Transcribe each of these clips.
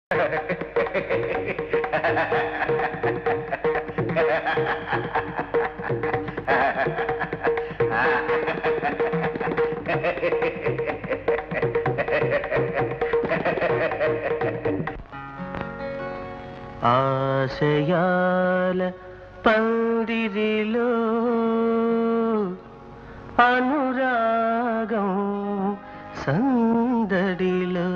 ఆశయాల పందిరిలో అనురాగం సందడిలో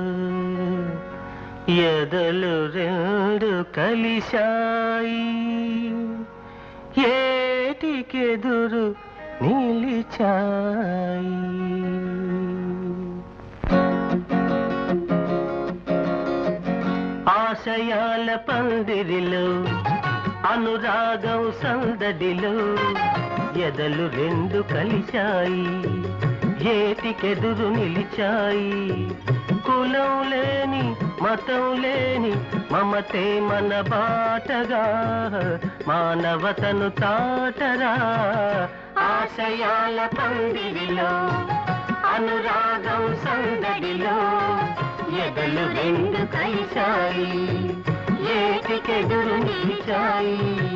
ఎదలు రెండు కలిశాయి ఏటికెదురు నిలిచాయి ఆశయాల పందిరిలో అనురాగం సందడిలో ఎదలు రెండు కలిశాయి ఏటికెదురు నిలిచాయి కులం లేని మతం లేని మమతే మన బాటగా మానవతను తాటరా ఆశయాల పందిరిలో అనురాగం సందడిలో ఎదలు రెండు కలిశాయి ఏటికెదురు నిలిచాయి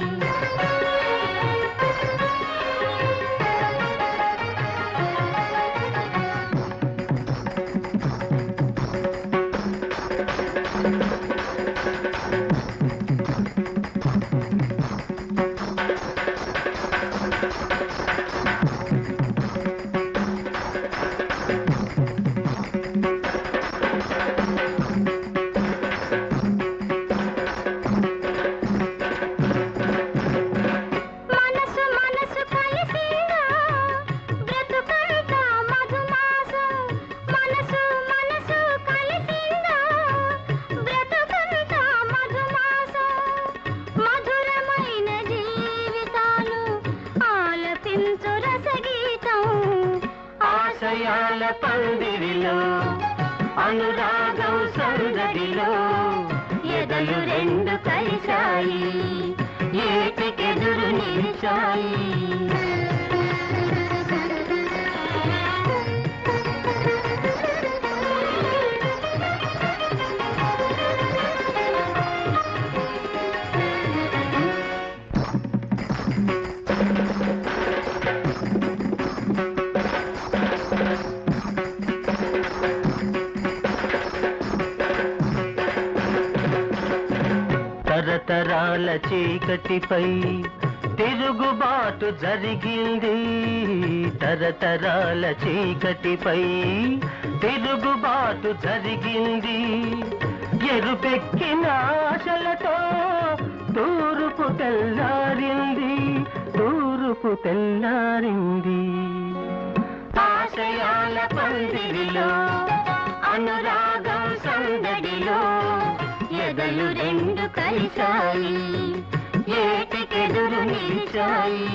మనసు మనసు కలిసిందా బ్రతుకంతా మధుమాసం మనసు మనసు కలిసిందా బ్రతుకంతా మధుమాసం మధురమైన జీవితాలు ఆలపించు రసగీతం ఆశయాల పందిరిలో అనురాగం సందడిలో ఎదలు రెండు కలిశాయి ఏటికెదురు నిలిచాయి తరతరాల చీకటిపై తిరుగుబాటు జరిగింది తరతరాల చీకటిపై తిరుగుబాటు జరిగింది ఎరుపెక్కిన ఆశలతో తూర్పు తెల్లారింది తూర్పు తెల్లారింది ఆశయాల పందిరిలో అనురాగం సందడిలో ఎదలు రెండు కలిశాయి ఏటికెదురు నిలిచాయి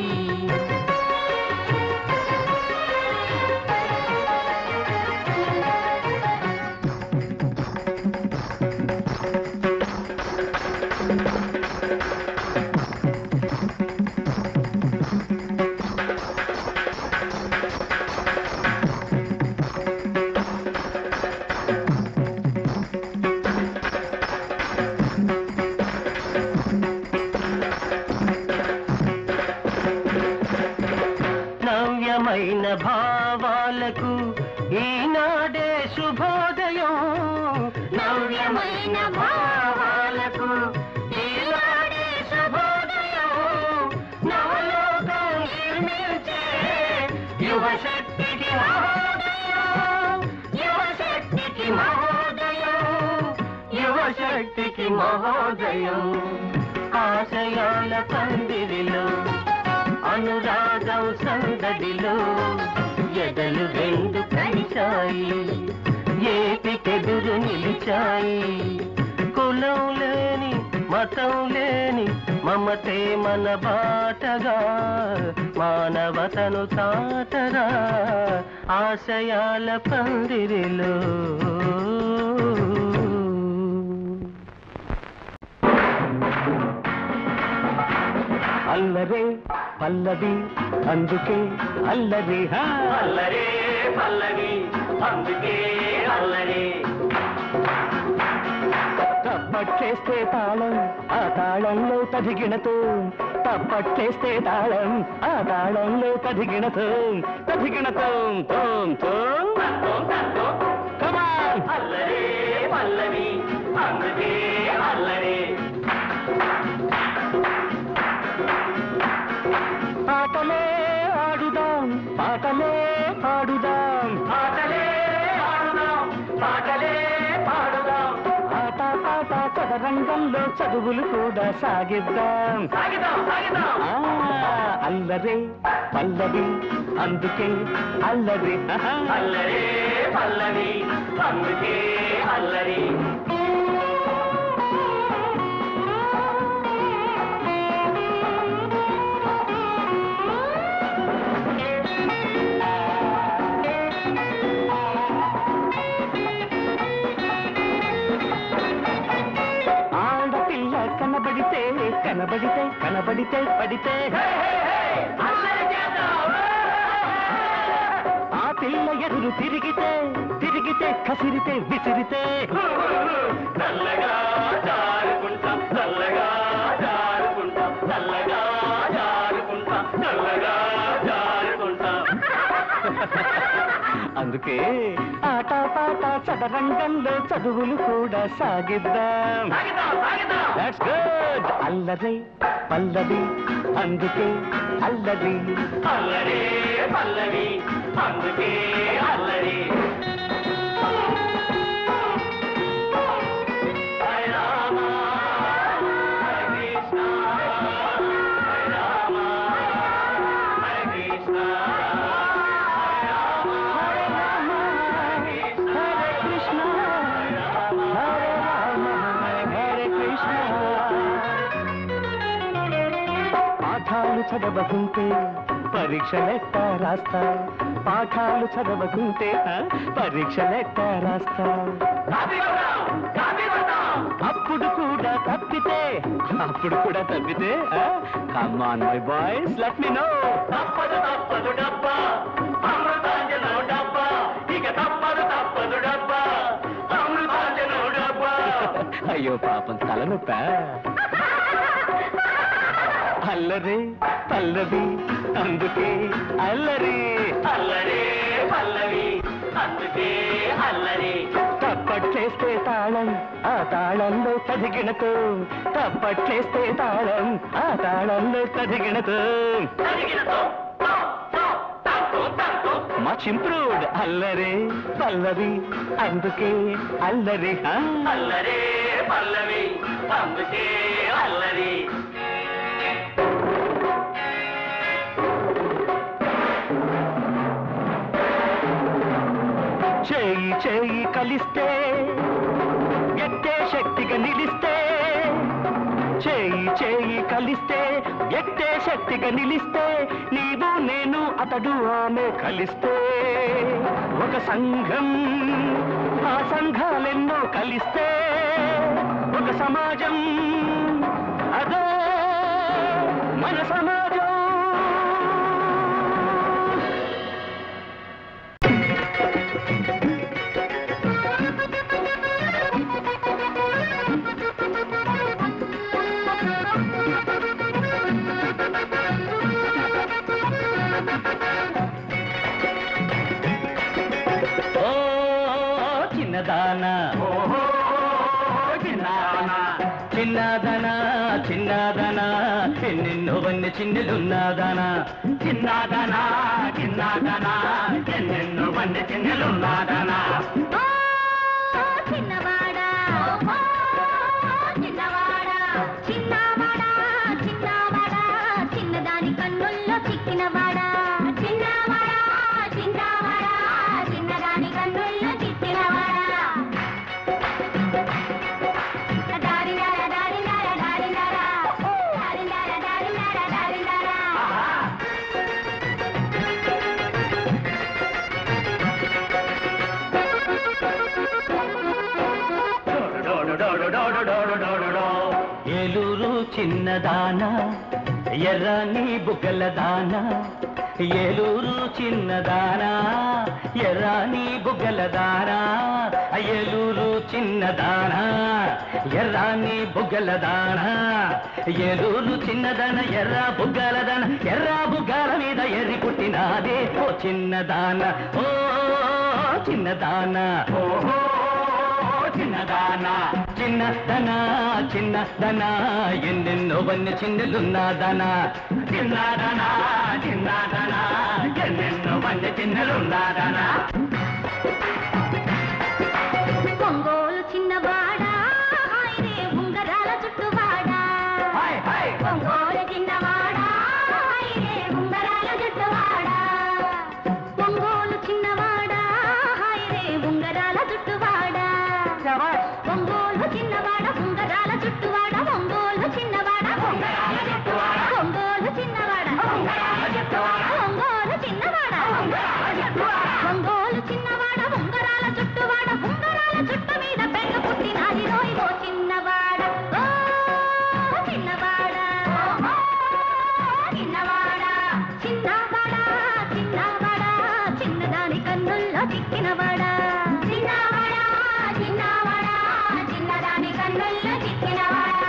నవ్యమైన భావాలకు ఈనాడే శుభోదయం నవ్యమైన భావాలకు ఈనాడే శుభోదయం నవలోకం నిర్మించే యువశక్తికి మహోదయం యువశక్తికి మహోదయం యువశక్తికి మహోదయం ఆశయాల పందిరిలో అనురాగం సందడిలో ఎదలు రెండు కలిశాయి ఏటికెదురు నిలిచాయి కులం లేని మతం లేని మమతే మన బాటగా మానవతను తాటరా ఆశయాల పందిరిలో అల్లరే పల్లవి అందుకే అల్లరి హా అల్లరే పల్లవి అందుకే అల్లరే తప్ప తప్పట్లేస్తే తాళం ఆ తాళంలో తదిగినతో తప్పట్లేస్తే తాళం ఆ తాళంలో తదిగినతో తదిగినతో తోం తోం కమాన్ అల్లరే పల్లవి అందుకే అల్లరే ఆటలే ఆడుదాం పాటలే పాడుదాం పాటలే ఆడుదాం పాటలే పాడుదాం ఆట పాట చదరంగంలో చదువులు కూడా సాగిద్దాం సాగిదాం సాగిదాం ఆ, అల్లరే పల్లవి అందుకే అల్లరి ఆహా. అల్లరే పల్లవి అందుకే అల్లరి ఆడపిల్ల కనబడితే కనబడితే కనబడితే పడితే అల్లరి చేద్దాం ఆ పిల్ల ఎదురు తిరిగితే తిరిగితే కసిరితే విసిరితే చల్లగా జారుకుంటాం చల్లగా జారుకుంటాం చల్లగా జారుకుంటాం చల్లగా జారుకుంటాం అందుకే ఆట పాట చదరంగంలో చదువులు కూడా సాగిద్దాం సాగిదాం సాగిదాం దట్స్ గుడ్ అల్లరి పల్లవి అందుకే అల్లరి అల్లరే పల్లవి అందుకే అల్లరి హరే రామ హరే కృష్ణ హరే రామ హరే కృష్ణ హరే రామ హరే కృష్ణ హరే రామ హరే కృష్ణ పాఠాలు చదవకుంటే పరీక్షలెట్ట రాస్తా పాఠాలు చదవకుంటే ఆ, పరీక్షలెట్ట రాస్తా కాపీ కొడదాం కాపీ కొడదాం అప్పుడు కూడా తప్పితే అప్పుడు కూడా తప్పితే come on my boys let me no తప్పదు తప్పదు డబ్బా అమృతాంజనం డబ్బా ఇక తప్పదు తప్పదు డబ్బా అమృతాంజనం డబ్బా అయ్యో పాపం తలనొప్ప అల్లరి పల్లవి అందుకే అల్లరి అల్లరే పల్లవి అందుకే అల్లరి తప్పట్లేస్తే తాళం ఆ తాళంలో తదిగినతో తప్పట్లేస్తే తాళం ఆ తాళంలో తదిగినతో జరిగినతో తో, తో, తంతు, తంతు. మచ్ ఇంప్రూవ్డ్ అల్లరి పల్లవి అందుకే అల్లరి హా? అల్లరే పల్లవి అందుకే అల్లరి చేయి చేయి కలిస్తే ఎట్టే శక్తిగా నిలిస్తే చేయి చేయి కలిస్తే ఎట్టే శక్తిగా నిలిస్తే నీవు నేను అతడు ఆమె కలిస్తే ఒక సంఘం ఆ సంఘాలెన్నో కలిస్తే ఒక సమాజం అదే మన సమాజం ఓ చిన్నదానా ఓహో చిన్నానా చిన్నదనా చిన్నదనా ఎన్నెన్నో వన్నె చిన్నెలున్నాదనా చిన్నాదనా చిన్నాదనా ఎన్నెన్నో బండి చిన్నెలున్నాదనా ఓ చిన్నవాడా ఓ చిన్నవాడా చిన్నవాడా చిన్నవాడా చిన్నదాని కన్నుల్లో చిక్కినవాడా చిన్నవాడా చిన్నవాడా చిన్నదాని కన్నుల్లో చిక్కినవాడా దారినారా దారినారా దారినారా దారినారా దారినారా దారినారా డోడు డోడు డోడు డోడు డోడు డో. ఏలూరు చిన్నదానా ఎర్రని బుగ్గల దానా ఏలూరు చిన్నదానా ఎర్రాని బుగ్గలదానా ఏలూరు చిన్నదానా ఎర్రాని బుగ్గలదానా ఏలూరు చిన్నదన ఎర్ర బుగ్గలదన ఎర్ర బుగ్గల మీద ఎర్రి పుట్టినాదే ఓ చిన్నదాన ఓ చిన్నదాన ఓహో చిన్నదానా చిన్నదనా చిన్నదనా ఎన్నెన్నో వన్య చిన్నెలున్నాదనా చిన్నదనా చిన్నదనా ఎన్నెన్నో వన్య చిన్నెలున్నాదనా ఒంగోలు చిన్నవాడా ఆయనే ఉంగరాల చుట్టువాడా హాయ్ హాయ్ ఒంగోలు చిన్నవాడా ఆయనే ఉంగరాల చుట్టువాడా ఒంగోలు చిన్నవాడా ఆయనే ఉంగరాల చుట్టువాడా ఒంగోలు చిన్నవాడ ఉంగరాల చుట్టువాడ ఒంగోలు చిన్నవాడ ఉంగరాల చుట్టువాడ ఒంగోలు చిన్నవాడ ఉంగరాల చుట్టువాడ ఒంగోలు చిన్నవాడ ఉంగరాల చుట్టువాడ ఒంగోలు చిన్నవాడ ఉంగరాల చుట్టువాడ ఉంగరాల చుట్టు మీద పెంగ పుట్టినాది రోయిగో చిన్నవాడ ఓ చిన్నవాడ చిన్నవాడ చిన్నవాడ చిన్నవాడ చిన్నదాని కన్నుల్లో చిక్కినవాడా చిన్నవాడా చిన్నవాడా చిన్నదాని కన్నుల్లో చిక్కినవాడా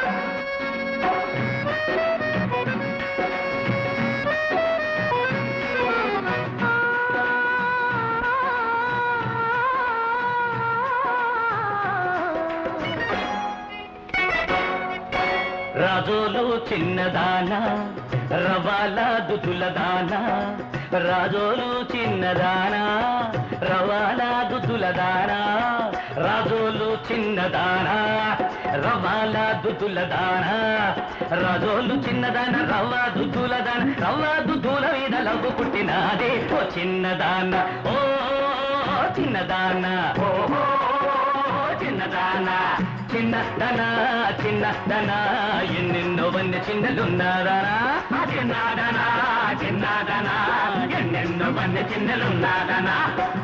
రాజోలు చిన్నదానా రవాల దుతులదానా రాజోలు చిన్నదానా రవాల దుతులదానా రాజోలు చిన్నదానా రవాల దుతులదానా రాజోలు చిన్నదాన రవ్వ దుతులదాన రవ్వ దుతుల మీద లవ్వు పుట్టినాదే ఓ చిన్నదాన ఓ చిన్నదాన ఓహో చిన్నదానా చిన్నదనా చిన్నదనా ఎన్నెన్నో వన్య చిన్నలున్నాదనా చిన్నదనా చిన్నదనా ఎన్నెన్నో వన్య చిన్నలున్నాదనా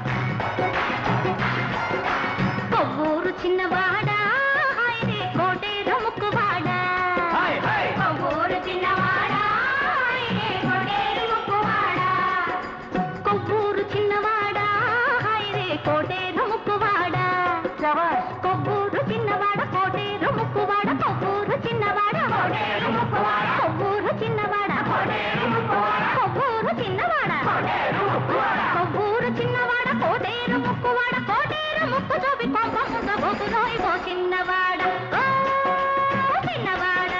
కొవ్వూరు చిన్నవాడా ఆయనే కోటేరు ముక్కువాడా హాయ్ హాయ్ కొవ్వూరు చిన్నవాడా ఆయనే కోటేరు ముక్కువాడా కొవ్వూరు చిన్నవాడా ఆయనే కోటేరు ముక్కువాడా కొవ్వూరు చిన్నవాడ కోటేరు ముక్కువాడ కొవ్వూరు చిన్నవాడ కోటేరు ముక్కువాడ కొవ్వూరు చిన్నవాడ కోటేరు ముక్కువాడ కొవ్వూరు చిన్నవాడ కోటేరు ముక్కువాడ కొవ్వూరు చిన్నవాడ కోటేరు ముక్కువాడ కోటేరు ముక్కు చూపి కోపముగా బొగులోయ్ ఓ చిన్నవాడ ఓ చిన్నవాడ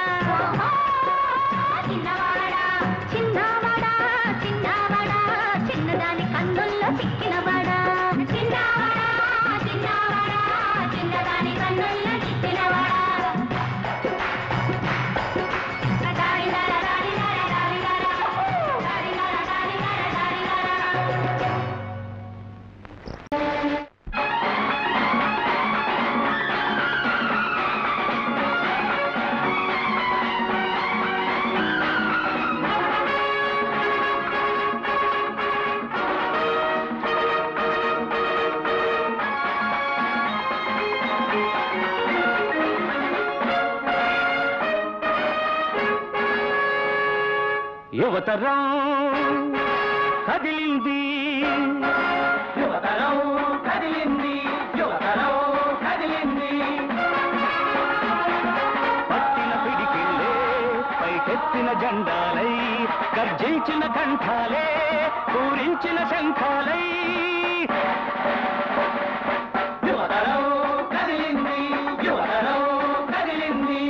చిన్నవాడ చిన్నవాడ చిన్నవాడ చిన్నదాని కన్నుల్లో చిక్కినవాడ చిన్నవాడ చిన్నవాడ చిన్నదాని కన్నుల్లో చిక్కినవాడ దారి దార దారి దార దారి దార దారి దార దారి దార దారి దార యువతరం కదిలింది యువతరం కదిలింది యువతరం కదిలింది పట్టిన పిడికిళ్ళే పైకెత్తిన జెండాలై గర్జించిన కంఠాలే పూరించిన శంఖాలై యువతరం కదిలింది యువతరం కదిలింది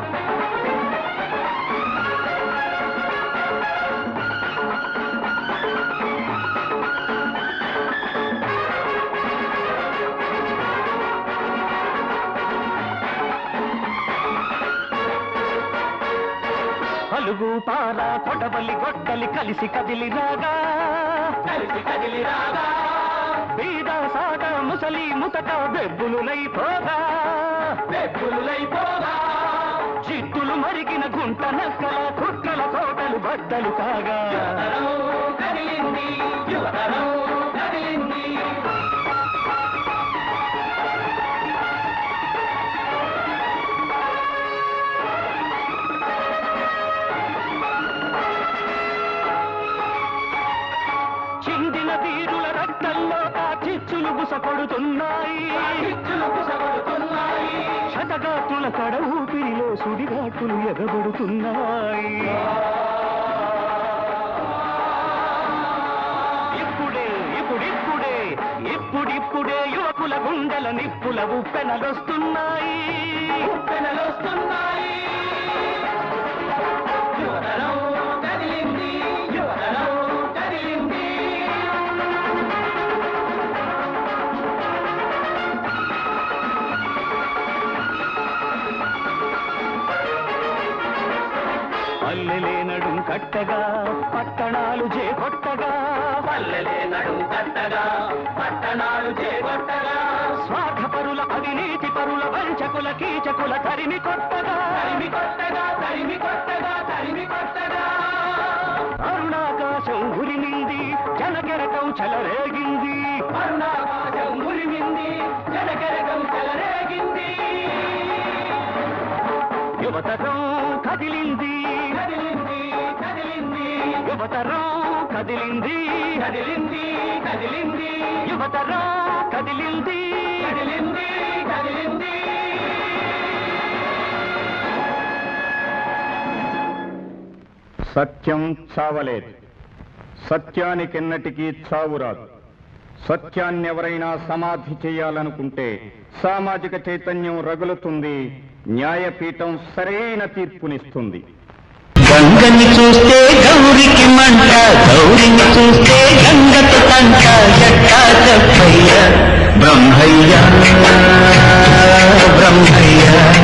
పలుగు పార కొడవలి గొట్టలి కలిసి కదిలి రాగా కలిసి కదిలి రాగా బీద సాట ముసలి ముతక బెబ్బులులై పోగా బెబ్బులులై పోగా చిత్తులు మరిగిన గుంట నక్కల కుట్రల కోటలు బట్టలు కాగా కదిలింది యువతరం కదిలింది కొడుతున్నాయి శతగాత్రుల కడ ఊపిరిలో సుడిగాటులు ఎగబడుతున్నాయి ఇప్పుడే ఇప్పుడిప్పుడే ఇప్పుడిప్పుడే యువకుల గుండెల నిప్పుల ఉప్పెనలొస్తున్నాయి ఉప్పెనలొస్తున్నాయి యువతరం కదిలింది యువతరం కదిలింది పల్లెలే నడుం కట్టగా పట్టణాలు చేకొట్టగా పల్లెలే నడుం కట్టగా పట్టణాలు చేకొట్టగా స్వార్థపరుల అవినీతి పరుల వంచకుల కీచకుల తరిమి కొట్టగా తరిమి కొట్టగా తరిమి కొట్టగా తరిమి కొట్టగా అరుణాకాశం ఉరిమింది జనకెరకం చెలరేగింది అరుణాకాశం ఉరిమింది జనకెరకం చెలరేగింది యువతరం కదిలింది కదిలింది కదిలింది యువతరం కదిలింది కదిలింది కదిలింది యువతరం కదిలింది కదిలింది కదిలింది సత్యం చావలేదు సత్యానికెన్నటికీ చావు రాదు సత్యాన్ని ఎవరైనా సమాధి చేయాలనుకుంటే సామాజిక చైతన్యం రగులుతుంది న్యాయపీఠం సరైన తీర్పునిస్తుంది గంగని చూస్తే గౌరికి మంట గౌరిని చూస్తే గంగకు తంట ఎట్టా చెప్పయ్య బ్రహ్మయ్య బ్రహ్మయ్య